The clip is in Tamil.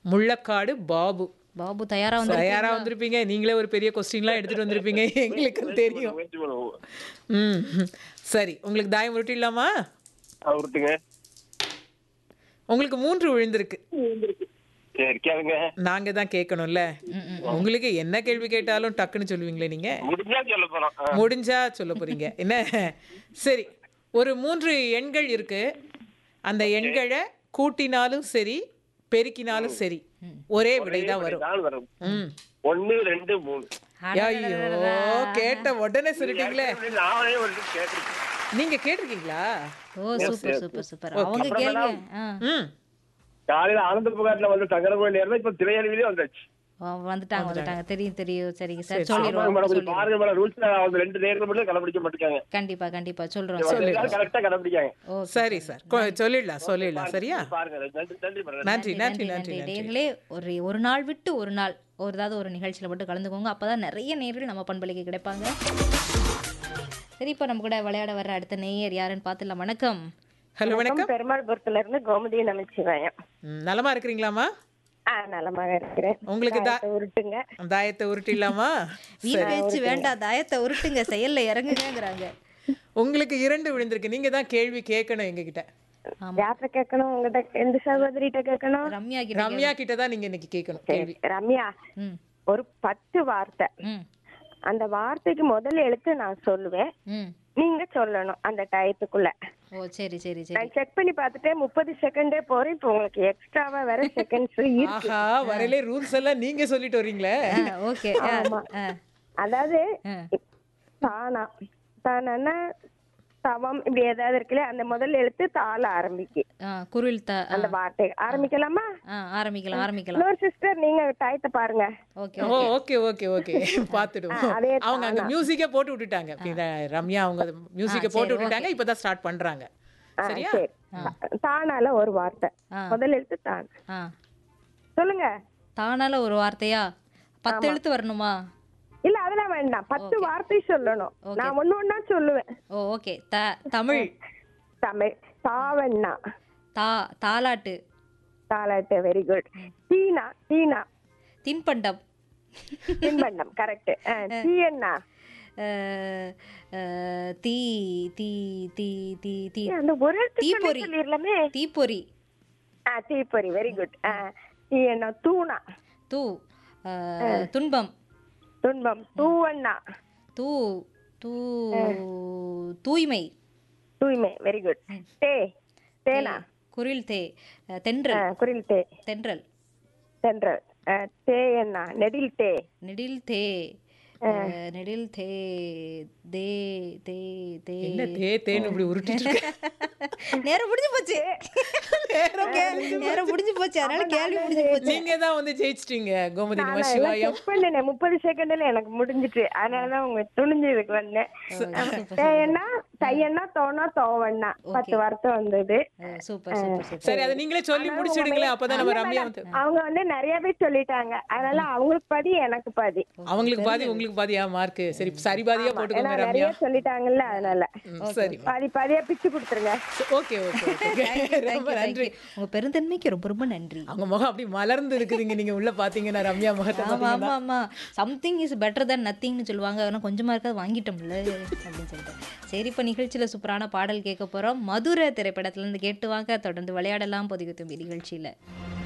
முள்ளக்காடு பாபு பாபு தயாரா வந்து தயாரா வந்திருப்பீங்க நீங்களே ஒரு பெரிய கொஸ்டின்லாம் எடுத்துட்டு வந்திருப்பீங்க எங்களுக்கு தெரியும் முயற்சி பண்ணுவோம் ம் சரி உங்களுக்கு தாயம் உருட்டிடலாமா உருட்டுங்க உங்களுக்கு மூன்று விழுந்திருக்கு சரி கேளுங்க நாங்க தான் கேட்கணும்ல உங்களுக்கு என்ன கேள்வி கேட்டாலும் டக்குன்னு சொல்லுவீங்களே நீங்க முடிஞ்சா சொல்ல போறோம் ஆ. முடிஞ்சா சொல்ல போறீங்க என்ன சரி ஒரு மூன்று எண்கள் இருக்கு அந்த எண்களை கூட்டினாலும் சரி பெருக்கினாலும் சரி ஒரே விடை தான் வரும் நாலு வரும் ம் ஒண்ணு ரெண்டு மூணு ஐயோ கேட்ட உடனே சொல்லிட்டீங்களே நானே வந்து கேட்டிருக்கேன் நீங்க கேட்டிருக்கீங்களா ஓ சூப்பர் சூப்பர் சூப்பர் அவங்க கேள்வி ஆ, ம் காலையில ஆனந்த புகார்ல வந்து சங்கர கோயில் இருந்தா இப்ப திரையருவிலே வந்தாச்சு ஆ, வந்துட்டாங்க வந்துட்டாங்க தெரியும் தெரியும் சரிங்க சார் ஆமாங்க சொல்லிடுவோம் மேடம் கொஞ்சம் சொல்லிடுவோம் பாருங்க மேடம் ரூல்ஸ் அவங்க ரெண்டு நேரத்துல மட்டும் கடைபிடிக்க மாட்டேங்காங்க கண்டிப்பா கண்டிப்பா சொல்றோம் கரெக்டா கடைபிடிக்காங்க ஓ சரி சார் கொ- சொல்லிடலாம் சொல்லிடலாம் சரியா பாருங்க நன்றி நன்றி மேடம் நன்றி நன்றி நன்றி நன்றி நன்றி நேர்களே ஒரு ஒரு நாள் விட்டு ஒரு நாள் ஒரு ஏதாவது ஒரு நிகழ்ச்சியில் மட்டும் கலந்துக்கோங்க அப்பதான் நிறைய நேர்கள் நம்ம பண்பலைக்கு கிடைப்பாங்க சரி இப்போ நம்ம கூட விளையாட வர்ற அடுத்த நேயர் யாருன்னு பார்த்துடலாம் வணக்கம் ஹலோ வணக்கம் பெருமாள்புரத்துல இருந்து கோமதி நமச்சிவாயம் ம், நலமா இருக்கிறீங்களாமா ஆ நலமாக இருக்கிறேன் உங்களுக்கு தா தாயத்தை உருட்டுங்க தாயத்தை உருட்டிடலாமா வீண் பேச்சு வேண்டாம் தாயத்தை உருட்டுங்க செயல்ல இறங்குங்கிறாங்க உங்களுக்கு இரண்டு விழுந்திருக்கு நீங்க தான் கேள்வி கேட்கணும் எங்ககிட்ட யார்கிட்ட கேட்கணும் உங்ககிட்ட எந்த சகோதரிட்ட கேட்கணும் ரம்யா கிட்ட ரம்யா கிட்ட தான் நீங்க இன்னைக்கு கேட்கணும் கேள்வி ரம்யா ம் ஒரு பத்து வார்த்தை ம் அந்த வார்த்தைக்கு முதல் எழுத்து நான் சொல்லுவேன் ம் நீங்க சொல்லணும் அந்த டயத்துக்குள்ள ஓ சரி சரி சரி நான் செக் பண்ணி பார்த்துட்டு முப்பது செகண்டே போறேன் இப்போ உங்களுக்கு எக்ஸ்ட்ராவா வேற செகண்ட்ஸ் இருக்கு ஆஹா வரையிலே ரூல்ஸ் எல்லாம் நீங்க சொல்லிட்டு வர்றீங்களே ஓகே ஆமா. அதாவது தானா தானா தவம் இப்படி ஏதாவது இருக்குல்ல அந்த முதல் எழுத்து தாள ஆரம்பிக்கு குரில் த ஆ, அந்த வார்த்தை ஆரம்பிக்கலாமா ஆ, ஆரம்பிக்கலாம் ஆரம்பிக்கலாம் இன்னொரு சிஸ்டர் நீங்க டயத்தை பாருங்க okay oh okay okay okay பாத்துடுவோம் அதே அவங்க அங்க மியூசிக்கே போட்டு விட்டுட்டாங்க பின்ன ரம்யா அவங்க மியூசிக்கை போட்டு விட்டுட்டாங்க இப்பதான் ஸ்டார்ட் பண்றாங்க ஆ, சரியா சரி தா- தானால ஒரு வார்த்தை ஆ. முதல் எழுத்து தான் ஆ சொல்லுங்க தானால ஒரு வார்த்தையா பத்து எழுத்து வரணுமா இல்ல அதெல்லாம் வேண்டாம் பத்து வார்த்தை சொல்லணும் நான் ஒண்ணு ஒண்ணா சொல்லுவேன் ஓ ஓகே த தமிழ் தமிழ் தாவண்ணா தா தாலாட்டு தாலாட்டு வெரி குட் தீனா தீனா தின்பண்டம் தின்பண்டம் கரெக்ட் தீயண்ணா அஹ், அஹ், தீ தீ தீ தீ தீ அந்த ஒரு எழுத்து சொல்லி தீப்பொறி. சொல்லிடலாமே தீப்பொறி ஆ தீப்பொறி வெரி குட் தீயண்ணா தூணா தூ அஹ், துன்பம் துன்பம் தூவண்ணா தூ தூ தூய்மை தூய்மை வெரி குட் தே தேனா குரில் தே அஹ், ஆ, தென்றல் குரில் தே தென்றல் தென்றல் ஆ, தே என்ன நெடில் தே நெடில் தே அஹ், நெடில் தே தே தே தே என்ன தே தேன்னு இப்படி உருட்டிட்டு இருக்க? நேரம் முடிஞ்சு போச்சு நேரம் முடிஞ்சு போச்சு அதனால கேள்வி முடிஞ்சு போச்சு நீங்க தான் வந்து ஜெயிச்சிட்டீங்க கோமதி நம நான் எல்லாம் சிவாயம் check பண்ணினேன் முப்பது செகண்ட்ல எனக்கு முடிஞ்சிட்டு அதனாலதான் உங்க துணிஞ்சு இதுக்கு வந்தேன் தேயண்ணா தையண்ணா தோணா தோவண்ணா பத்து வார்த்தை வந்தது சூப்பர் சூப்பர் சூப்பர் சரி அதை நீங்களே சொல்லி முடிச்சிடுங்களேன் அப்பதான் நம்ம ரம்யா வந்து அவங்க வந்து நிறைய பேர் சொல்லிட்டாங்க அதனால அவங்களுக்கு பாதி எனக்கு பாதி அவங்களுக்கு பாதி உங்களுக்கு பாதியா மார்க் சரி சரி பாதியா ஏன்னா போட்டுக்கோங்க நிறைய ரம்யா சொல்லிட்டாங்கல்ல அதனால ம், சரி பாதி பாதியா பிச்சு கொடுத்துருங்க ஓகே ஓகே ஓகே ரொம்ப நன்றி உங்க பெருந்தன்மைக்கு ரொம்ப ரொம்ப நன்றி அவங்க முகம் அப்படி மலர்ந்து இருக்குதுங்க நீங்க உள்ள பாத்தீங்கன்னா ரம்யா முகத்தை ஆமா பாத்தீங்கன்னா ஆமா ஆமா சம்திங் இஸ் பெட்டர் than நத்திங்னு சொல்லுவாங்க ஆனால் கொஞ்சமா இருக்காது வாங்கிட்டோம்ல அப்படின்னு சொல்லிட்டு சரி இப்போ நிகழ்ச்சியில சூப்பரான பாடல் கேட்க போறோம் மதுரை திரைப்படத்துல இருந்து கேட்டு வாங்க தொடர்ந்து விளையாடலாம் பொதுகு தும்பி நிகழ்ச்சியில